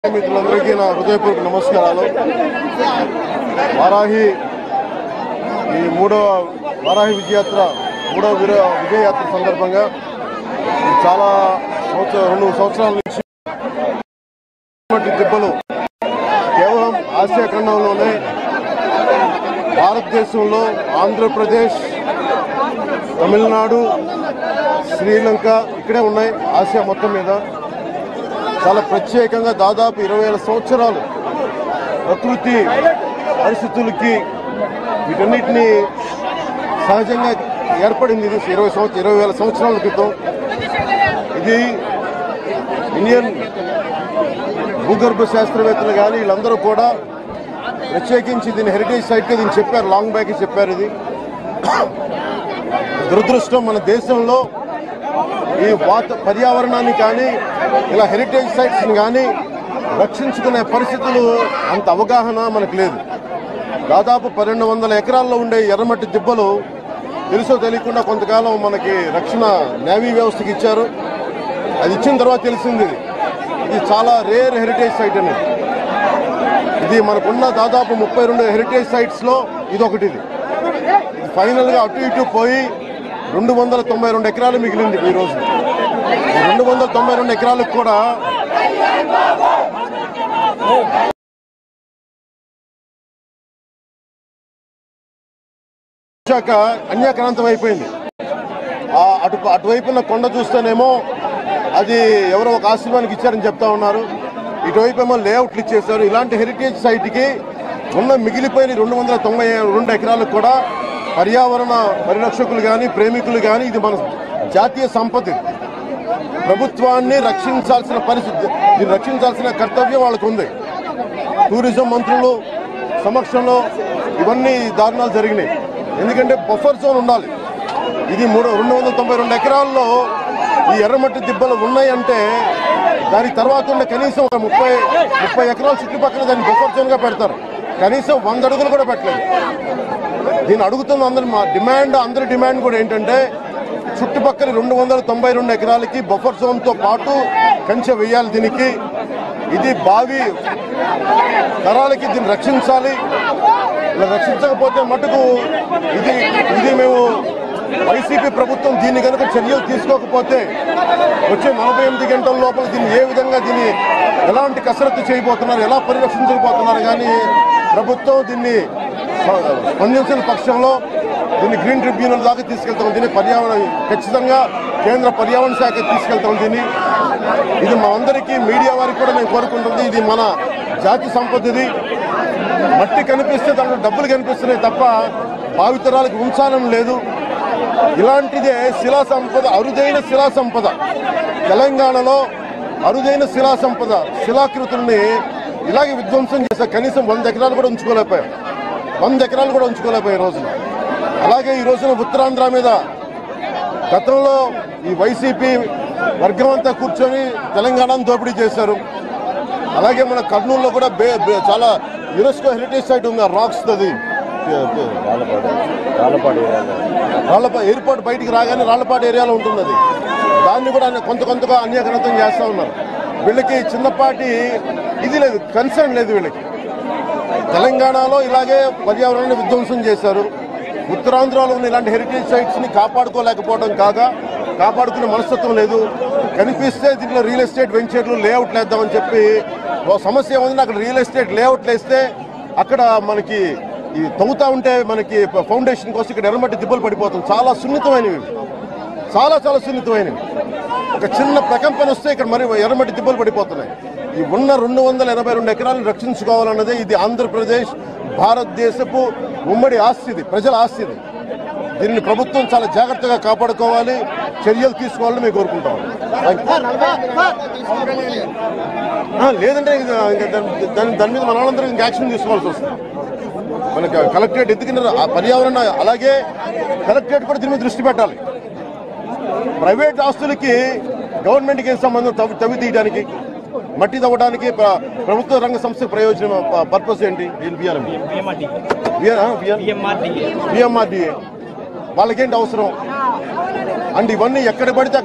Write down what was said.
మిత్రులందరికీ నా హృదయపూర్వక నమస్కారాలు వారాహి ఈ మూడవ వారాహి విజయయాత్ర మూడవ విర విజయయాత్ర సందర్భంగా ఇది చాలా సంవత్సరం రెండు సంవత్సరాల నుంచి ఇటువంటి దెబ్బలు కేవలం ఆసియా ఖండంలోనే భారతదేశంలో ఆంధ్రప్రదేశ్ తమిళనాడు శ్రీలంక ఇక్కడే ఉన్నాయి ఆసియా మొత్తం మీద చాలా ప్రత్యేకంగా దాదాపు ఇరవై వేల సంవత్సరాలు ప్రకృతి పరిస్థితులకి వీటన్నిటిని సహజంగా ఏర్పడింది ఇది ఇరవై సంవత్సరం ఇరవై వేల సంవత్సరాల క్రితం ఇది ఇండియన్ భూగర్భ శాస్త్రవేత్తలు కానీ వీళ్ళందరూ కూడా ప్రత్యేకించి దీన్ని హెరిటేజ్ సైట్గా దీన్ని చెప్పారు లాంగ్ బ్యాక్ చెప్పారు ఇది దురదృష్టం మన దేశంలో ఈ వాత పర్యావరణాన్ని కానీ ఇలా హెరిటేజ్ సైట్స్ని కానీ రక్షించుకునే పరిస్థితులు అంత అవగాహన మనకు లేదు దాదాపు పన్నెండు వందల ఎకరాల్లో ఉండే ఎర్రమట్టి దిబ్బలు తెలుసో తెలియకుండా కొంతకాలం మనకి రక్షణ నేవీ వ్యవస్థకి ఇచ్చారు అది ఇచ్చిన తర్వాత తెలిసింది ఇది చాలా రేర్ హెరిటేజ్ సైట్ అని ఇది మనకున్న దాదాపు ముప్పై రెండు హెరిటేజ్ సైట్స్లో ఇది ఒకటి ఇది ఇది ఫైనల్గా అటు ఇటు పోయి రెండు వందల తొంభై రెండు ఎకరాలు మిగిలింది ఈ రోజు ఈ రెండు వందల తొంభై రెండు ఎకరాలకు కూడా వచ్చాక అన్యాక్రాంతం అయిపోయింది ఆ అటు అటువైపున్న కొండ చూస్తేనేమో అది ఎవరో ఒక ఆశ్రమానికి ఇచ్చారని చెప్తా ఉన్నారు ఇటువైపు ఏమో లేఅవుట్లు ఇచ్చేసారు ఇలాంటి హెరిటేజ్ సైట్కి ఉన్న మిగిలిపోయిన రెండు వందల తొంభై రెండు ఎకరాలకు కూడా పర్యావరణ పరిరక్షకులు కానీ ప్రేమికులు కానీ ఇది మన జాతీయ సంపద ఇది. ప్రభుత్వాన్ని రక్షించాల్సిన పరిస్థితి దీన్ని రక్షించాల్సిన కర్తవ్యం వాళ్ళకు ఉంది టూరిజం మంత్రులు సమక్షంలో ఇవన్నీ దారుణాలు జరిగినాయి ఎందుకంటే బఫర్ జోన్ ఉండాలి ఇది మూడు రెండు వందల తొంభై రెండు ఎకరాల్లో ఈ ఎర్రమట్టి దిబ్బలు ఉన్నాయంటే దాని తర్వాత ఉన్న కనీసం ఒక ముప్పై ముప్పై ఎకరాల చుట్టుపక్కల దాన్ని బఫర్ జోన్గా పెడతారు కనీసం వంద అడుగులు కూడా పెట్టలేదు దీన్ని అడుగుతున్న అందరి మా డిమాండ్ అందరి డిమాండ్ కూడా ఏంటంటే చుట్టుపక్కల రెండు వందల తొంభై రెండు ఎకరాలకి బఫర్ జోన్తో పాటు కంచె వేయాలి దీనికి ఇది బావి తరాలకి దీన్ని రక్షించాలి ఇలా రక్షించకపోతే మటుకు ఇది ఇది మేము వైసీపీ ప్రభుత్వం దీన్ని కనుక చర్యలు తీసుకోకపోతే వచ్చే నలభై ఎనిమిది గంటల లోపల దీన్ని ఏ విధంగా దీన్ని ఎలాంటి కసరత్తు చేయబోతున్నారు ఎలా పరిరక్షించకపోతున్నారు కానీ ప్రభుత్వం దీన్ని స్ప- స్పందించిన పక్షంలో దీన్ని గ్రీన్ ట్రిబ్యునల్ దాకా తీసుకెళ్తాం దీన్ని పర్యావరణ ఖచ్చితంగా కేంద్ర పర్యావరణ శాఖ తీసుకెళ్తాం దీన్ని ఇది మా అందరికీ మీడియా వారికి కూడా నేను కోరుకుంటుంది ఇది మన జాతి సంపద ఇది మట్టి కనిపిస్తే దాంట్లో డబ్బులు కనిపిస్తున్నాయి తప్ప భావితరాలకు ఉంచాలని లేదు ఇలాంటిదే శిలా సంపద అరుదైన శిలా సంపద తెలంగాణలో అరుదైన శిలా సంపద శిలాకృతుల్ని ఇలాగే విధ్వంసం చేసే కనీసం వంద ఎకరాలు కూడా ఉంచుకోలేకపోయాం వంద ఎకరాలు కూడా ఉంచుకోలేకపోయాం ఈ రోజున అలాగే ఈ రోజున ఉత్తరాంధ్ర మీద గతంలో ఈ వైసీపీ వర్గం అంతా కూర్చొని తెలంగాణను దోపిడీ చేశారు అలాగే మన కర్నూలులో కూడా బే బే- చాలా యునెస్కో హెరిటేజ్ సైట్ ఉంది రాక్స్ అది రాళ్లపాడు ఎయిర్పోర్ట్ బయటికి రాగానే రాళ్లపాడు ఏరియాలో ఉంటుంది అది దాన్ని కూడా అన్ని- కొంత కొంతగా అన్యగ్రంథం చేస్తూ ఉన్నారు వీళ్ళకి చిన్నపాటి ఇది లేదు కన్సర్న్ లేదు వీళ్ళకి తెలంగాణలో ఇలాగే పర్యావరణాన్ని విధ్వంసం చేశారు ఉత్తరాంధ్రలో ఉన్న ఇలాంటి హెరిటేజ్ సైట్స్ ని కాపాడుకోలేకపోవడం కాగా కాపాడుకునే మనస్తత్వం లేదు కనిపిస్తే దీంట్లో రియల్ ఎస్టేట్ వెంచర్లు లేఅవుట్లు వేద్దామని చెప్పి ఓ సమస్య ఏముంది అక్కడ రియల్ ఎస్టేట్ లేఅవుట్లు వేస్తే అక్కడ మనకి ఈ తవ్వుతా ఉంటే మనకి ఫౌండేషన్ కోసం ఇక్కడ ఎర్రమట్టి దిబ్బలు పడిపోతుంది చాలా సున్నితమైనవి ఇవి. చాలా చాలా సున్నితమైనవి ఒక చిన్న ప్రకంపన వస్తే ఇక్కడ మరి ఎర్రమట్టి దిబ్బలు పడిపోతున్నాయి ఈ ఉన్న రెండు వందల ఎనభై రెండు ఎకరాలను రక్షించుకోవాలన్నదే ఇది ఆంధ్రప్రదేశ్ భారతదేశపు ఉమ్మడి ఆస్తి ఇది ప్రజల ఆస్తి ఇది దీనిని ప్రభుత్వం చాలా జాగ్రత్తగా కాపాడుకోవాలి చర్యలు తీసుకోవాలని మేము కోరుకుంటాం Thank you. ఆ, లేదంటే ఇంకా ఇంకా దాని- దాని దాని మీద మన వాళ్ళందరూ ఇంకా యాక్షన్ తీసుకోవాల్సి వస్తుంది మనకి కలెక్టరేట్ ఎందుకంటే ఆ పర్యావరణ అలాగే కలెక్టరేట్ కూడా దీని మీద దృష్టి పెట్టాలి ప్రైవేట్ ఆస్తులకి గవర్నమెంట్కి ఏం సంబంధం తవ్వి తవ్వి తీయడానికి మట్టి తవ్వడానికి ప్ర- ప్రభుత్వ రంగ సంస్థ ప్రయోజనం పర్పస్ ఏంటి వీళ్ళు బియ్యాలి బిఎంఆర్డిఏ వాళ్ళకేంటి అవసరం అండ్ ఇవన్నీ ఎక్కడ పడితే